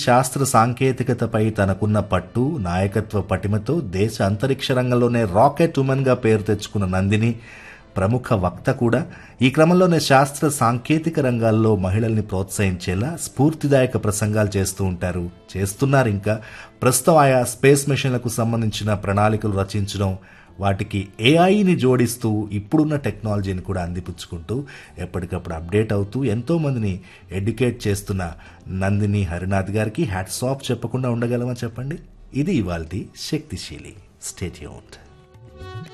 శాస్త్ర సాంకేతికతపై తనకున్న పట్టు నాయకత్వ పటిమతో దేశ అంతరిక్ష రంగంలోనే రాకెట్ ఉమెన్గా పేరు తెచ్చుకున్న నందిని ప్రముఖ వక్త కూడా ఈ క్రమంలోనే శాస్త్ర సాంకేతిక రంగాల్లో మహిళల్ని ప్రోత్సహించేలా స్ఫూర్తిదాయక ప్రసంగాలు చేస్తూ ఉంటారు చేస్తున్నారు ఇంకా ప్రస్తుతం ఆయా స్పేస్ మిషన్లకు సంబంధించిన ప్రణాళికలు రచించడం వాటికి ఏఐని జోడిస్తూ ఇప్పుడున్న టెక్నాలజీని కూడా అందిపుచ్చుకుంటూ ఎప్పటికప్పుడు అప్డేట్ అవుతూ ఎంతో మందిని ఎడ్యుకేట్ చేస్తున్న నందిని హరినాథ్ గారికి హ్యాట్స్ ఆఫ్ చెప్పకుండా ఉండగలమా చెప్పండి ఇది ఇవాల్టి శక్తిశీలి స్టేట్యూన్డ్